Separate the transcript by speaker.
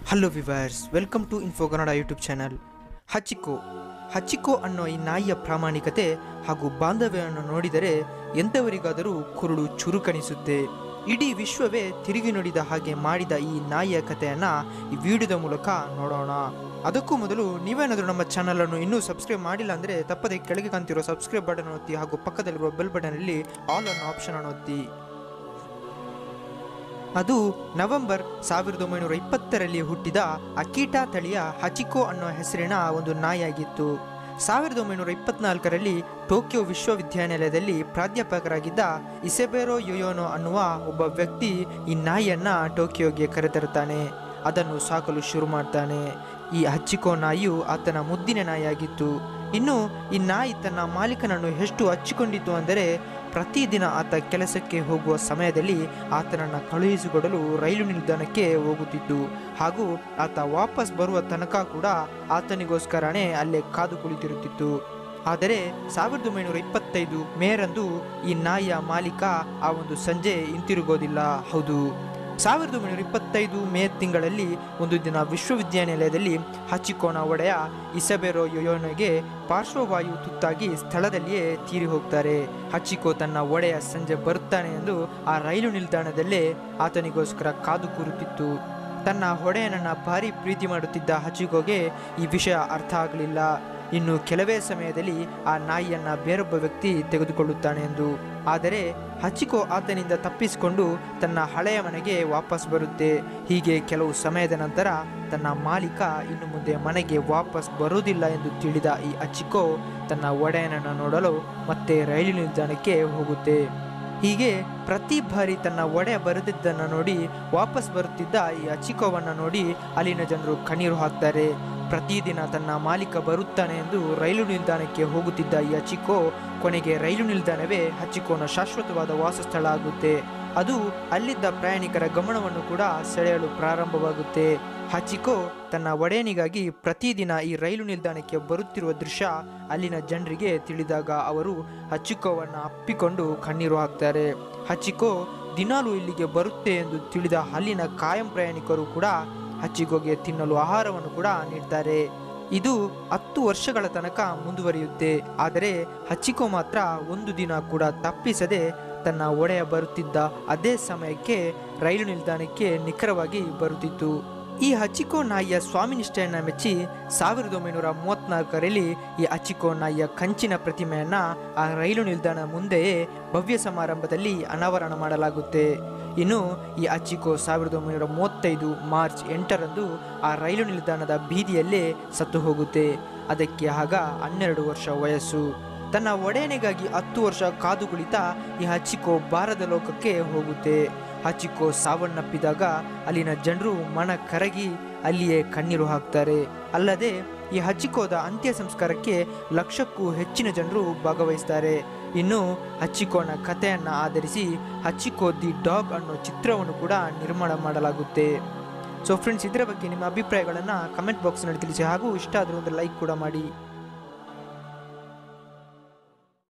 Speaker 1: hello viewers welcome to info Kannada YouTube channel Hachiko Hachiko ಅನ್ನೋ ಈ ನಾಯಿಯ ಪ್ರಾಮಾಣಿಕತೆ ಹಾಗೂ ಬಾಂಧವ್ಯವನ್ನು ನೋಡಿದರೆ ಎಂಥವರಿಗಾದರೂ ಕುರುಡು ಚುರುಕಣಿಸುತ್ತೆ ಇಡೀ ವಿಶ್ವವೇ ತಿರುಗಿ ನೋಡಿದ ಹಾಗೆ ಮಾಡಿದ ಈ ನಾಯಿಯ ಕಥೆಯನ್ನ ಈ ವಿಡಿಯೋದ ಮೂಲಕ ನೋಡೋಣ ಅದಕ್ಕೂ ಮೊದಲು ನೀವೇನಾದರೂ ನಮ್ಮ ಚಾನಲನ್ನು ಇನ್ನೂ ಸಬ್ಸ್ಕ್ರೈಬ್ ಮಾಡಿಲ್ಲ ಅಂದರೆ ತಪ್ಪದೆ ಕೆಳಗೆ ಕಾಣ್ತಿರೋ ಸಬ್ಸ್ಕ್ರೈಬ್ ಬಟನ್ ಒತ್ತಿ ಹಾಗೂ ಪಕ್ಕದಲ್ಲಿರುವ ಬೆಲ್ ಬಟನಲ್ಲಿ ಆಲ್ ಅನ್ನೋ ಆಪ್ಷನ್ ಅನ್ನು ಒತ್ತಿ ಅದು ನವೆಂಬರ್ ಸಾವಿರದ ಒಂಬೈನೂರ ಇಪ್ಪತ್ತರಲ್ಲಿ ಹುಟ್ಟಿದ ಅಕೀಟಾ ತಳಿಯ ಹಚಿಕೋ ಅನ್ನೋ ಹೆಸರಿನ ಒಂದು ನಾಯಿಯಾಗಿತ್ತು ಸಾವಿರದ ಒಂಬೈನೂರ ಇಪ್ಪತ್ನಾಲ್ಕರಲ್ಲಿ ಟೋಕಿಯೋ ವಿಶ್ವವಿದ್ಯಾನಿಲಯದಲ್ಲಿ ಪ್ರಾಧ್ಯಾಪಕರಾಗಿದ್ದ ಇಸೆಬೆರೋ ಯೋಯೋನೋ ಅನ್ನುವ ಒಬ್ಬ ವ್ಯಕ್ತಿ ಈ ನಾಯಿಯನ್ನ ಟೋಕಿಯೋಗೆ ಕರೆತರುತ್ತಾನೆ ಅದನ್ನು ಸಾಕಲು ಶುರು ಮಾಡ್ತಾನೆ ಈ ಹಚ್ಚಿಕೋ ನಾಯಿಯು ಆತನ ಮುದ್ದಿನ ನಾಯಿಯಾಗಿತ್ತು ಇನ್ನು ಈ ನಾಯಿ ತನ್ನ ಮಾಲೀಕನನ್ನು ಎಷ್ಟು ಹಚ್ಚಿಕೊಂಡಿತ್ತು ಅಂದರೆ ಪ್ರತಿದಿನ ಆತ ಕೆಲಸಕ್ಕೆ ಹೋಗುವ ಸಮಯದಲ್ಲಿ ಆತನನ್ನು ಕಳುಹಿಸಿಕೊಡಲು ರೈಲು ನಿಲ್ದಾಣಕ್ಕೆ ಹೋಗುತ್ತಿದ್ದು ಹಾಗೂ ಆತ ವಾಪಸ್ ಬರುವ ತನಕ ಕೂಡ ಆತನಿಗೋಸ್ಕರನೇ ಅಲ್ಲೇ ಕಾದು ಕುಳಿತಿರುತ್ತಿತ್ತು ಆದರೆ ಸಾವಿರದ ಒಂಬೈನೂರ ಇಪ್ಪತ್ತೈದು ಮೇರಂದು ಈ ನಾಯಿಯ ಮಾಲೀಕ ಆ ಒಂದು ಸಂಜೆ ಹಿಂತಿರುಗೋದಿಲ್ಲ ಹೌದು ಸಾವಿರದ ಒಂಬೈನೂರ ಇಪ್ಪತ್ತೈದು ಮೇ ತಿಂಗಳಲ್ಲಿ ಒಂದು ದಿನ ವಿಶ್ವವಿದ್ಯಾನಿಲಯದಲ್ಲಿ ಹಚಿಕೋನ ಒಡೆಯ ಇಸಬೆರೋ ಯೋಯೋನಗೆ ಪಾರ್ಶ್ವವಾಯು ತುತ್ತಾಗಿ ಸ್ಥಳದಲ್ಲಿಯೇ ತೀರಿ ಹೋಗ್ತಾರೆ ಹಚಿಕೋ ತನ್ನ ಒಡೆಯ ಸಂಜೆ ಬರುತ್ತಾನೆ ಎಂದು ಆ ರೈಲು ನಿಲ್ದಾಣದಲ್ಲೇ ಆತನಿಗೋಸ್ಕರ ಕಾದು ಕೂರುತ್ತಿತ್ತು ತನ್ನ ಒಡೆಯನನ್ನ ಭಾರಿ ಪ್ರೀತಿ ಮಾಡುತ್ತಿದ್ದ ಹಚಿಕೋಗೆ ಈ ವಿಷಯ ಅರ್ಥ ಆಗಲಿಲ್ಲ ಇನ್ನು ಕೆಲವೇ ಸಮಯದಲ್ಲಿ ಆ ನಾಯಿಯನ್ನ ಬೇರೊಬ್ಬ ವ್ಯಕ್ತಿ ತೆಗೆದುಕೊಳ್ಳುತ್ತಾನೆ ಎಂದು ಆದರೆ ಹಚಿಕೋ ಆತನಿಂದ ತಪ್ಪಿಸಿಕೊಂಡು ತನ್ನ ಹಳೆಯ ಮನೆಗೆ ವಾಪಸ್ ಬರುತ್ತೆ ಹೀಗೆ ಕೆಲವು ಸಮಯದ ನಂತರ ತನ್ನ ಮಾಲೀಕ ಇನ್ನು ಮುಂದೆ ಮನೆಗೆ ವಾಪಸ್ ಬರುವುದಿಲ್ಲ ಎಂದು ತಿಳಿದ ಈ ಹಚಿಕೋ ತನ್ನ ಒಡೆಯನನ್ನು ನೋಡಲು ಮತ್ತೆ ರೈಲು ನಿಲ್ದಾಣಕ್ಕೆ ಹೋಗುತ್ತೆ ಹೀಗೆ ಪ್ರತಿ ಬಾರಿ ತನ್ನ ಒಡೆಯ ಬರೆದಿದ್ದನ್ನು ನೋಡಿ ವಾಪಸ್ ಬರುತ್ತಿದ್ದ ಈ ಅಚಿಕೋವನ್ನು ನೋಡಿ ಅಲ್ಲಿನ ಜನರು ಕಣ್ಣೀರು ಹಾಕ್ತಾರೆ ಪ್ರತಿದಿನ ತನ್ನ ಮಾಲೀಕ ಬರುತ್ತಾನೆ ಎಂದು ರೈಲು ನಿಲ್ದಾಣಕ್ಕೆ ಹೋಗುತ್ತಿದ್ದ ಈ ಅಚಿಕೋ ಕೊನೆಗೆ ರೈಲು ನಿಲ್ದಾಣವೇ ಹಚಿಕೋನ ಶಾಶ್ವತವಾದ ವಾಸಸ್ಥಳ ಆಗುತ್ತೆ ಅದು ಅಲ್ಲಿದ್ದ ಪ್ರಯಾಣಿಕರ ಗಮನವನ್ನು ಕೂಡ ಸೆಳೆಯಲು ಪ್ರಾರಂಭವಾಗುತ್ತೆ ಹಚಿಕೋ ತನ್ನ ಒಡೆಯನಿಗಾಗಿ ಪ್ರತಿದಿನ ಈ ರೈಲು ನಿಲ್ದಾಣಕ್ಕೆ ಬರುತ್ತಿರುವ ದೃಶ್ಯ ಅಲ್ಲಿನ ಜನರಿಗೆ ತಿಳಿದಾಗ ಅವರು ಹಚಿಕೋವನ್ನು ಅಪ್ಪಿಕೊಂಡು ಕಣ್ಣೀರು ಹಾಕ್ತಾರೆ ಹಚಿಕೋ ದಿನಾಲೂ ಇಲ್ಲಿಗೆ ಬರುತ್ತೆ ಎಂದು ತಿಳಿದ ಅಲ್ಲಿನ ಕಾಯಂ ಪ್ರಯಾಣಿಕರು ಕೂಡ ಹಚ್ಚಿಗೋಗೆ ತಿನ್ನಲು ಆಹಾರವನ್ನು ಕೂಡ ನೀಡ್ತಾರೆ ಇದು ಹತ್ತು ವರ್ಷಗಳ ತನಕ ಮುಂದುವರಿಯುತ್ತೆ ಆದರೆ ಹಚ್ಚಿಕೋ ಮಾತ್ರ ಒಂದು ದಿನ ಕೂಡ ತಪ್ಪಿಸದೆ ತನ್ನ ಒಡೆಯ ಬರುತ್ತಿದ್ದ ಅದೇ ಸಮಯಕ್ಕೆ ರೈಲು ನಿಲ್ದಾಣಕ್ಕೆ ನಿಖರವಾಗಿ ಬರುತ್ತಿತ್ತು ಈ ಹಚಿಕೋ ನಾಯಿಯ ಸ್ವಾಮಿನಿಷ್ಠೆಯನ್ನ ಮೆಚ್ಚಿ ಸಾವಿರದ ಒಂಬೈನೂರ ಮೂವತ್ನಾಲ್ಕರಲ್ಲಿ ಈ ಹಚಿಕೋ ನಾಯಿಯ ಕಂಚಿನ ಪ್ರತಿಮೆಯನ್ನ ಆ ರೈಲು ನಿಲ್ದಾಣ ಮುಂದೆಯೇ ಭವ್ಯ ಸಮಾರಂಭದಲ್ಲಿ ಅನಾವರಣ ಮಾಡಲಾಗುತ್ತೆ ಇನ್ನು ಈ ಅಚ್ಚಿಕೋ ಸಾವಿರದ ಒಂಬೈನೂರ ಮೂವತ್ತೈದು ಮಾರ್ಚ್ ಎಂಟರಂದು ಆ ರೈಲು ನಿಲ್ದಾಣದ ಬೀದಿಯಲ್ಲೇ ಸತ್ತು ಹೋಗುತ್ತೆ ಅದಕ್ಕೆ ಆಗ ಹನ್ನೆರಡು ವರ್ಷ ವಯಸ್ಸು ತನ್ನ ಒಡೆಯನಿಗಾಗಿ ಹತ್ತು ವರ್ಷ ಕಾದು ಕುಳಿತ ಈ ಹಚ್ಚಿಕೋ ಬಾರದ ಲೋಕಕ್ಕೆ ಹೋಗುತ್ತೆ ಹಚ್ಚಿಕೋ ಸಾವನ್ನಪ್ಪಿದಾಗ ಅಲ್ಲಿನ ಜನರು ಮನ ಕರಗಿ ಅಲ್ಲಿಯೇ ಕಣ್ಣೀರು ಹಾಕ್ತಾರೆ ಅಲ್ಲದೆ ಈ ಹಚ್ಚಿಕೋದ ಅಂತ್ಯ ಸಂಸ್ಕಾರಕ್ಕೆ ಲಕ್ಷಕ್ಕೂ ಹೆಚ್ಚಿನ ಜನರು ಭಾಗವಹಿಸ್ತಾರೆ ಇನ್ನು ಹಚ್ಚಿಕೋನ ಕಥೆಯನ್ನು ಆಧರಿಸಿ ಹಚ್ಚಿಕೋ ದಿ ಡಾಗ್ ಅನ್ನೋ ಚಿತ್ರವನ್ನು ಕೂಡ ನಿರ್ಮಾಣ ಮಾಡಲಾಗುತ್ತೆ ಸೊ ಫ್ರೆಂಡ್ಸ್ ಇದರ ಬಗ್ಗೆ ನಿಮ್ಮ ಅಭಿಪ್ರಾಯಗಳನ್ನು ಕಮೆಂಟ್ ಬಾಕ್ಸ್ನಲ್ಲಿ ತಿಳಿಸಿ ಹಾಗೂ ಇಷ್ಟ ಆದರೂ ಒಂದು ಲೈಕ್ ಕೂಡ ಮಾಡಿ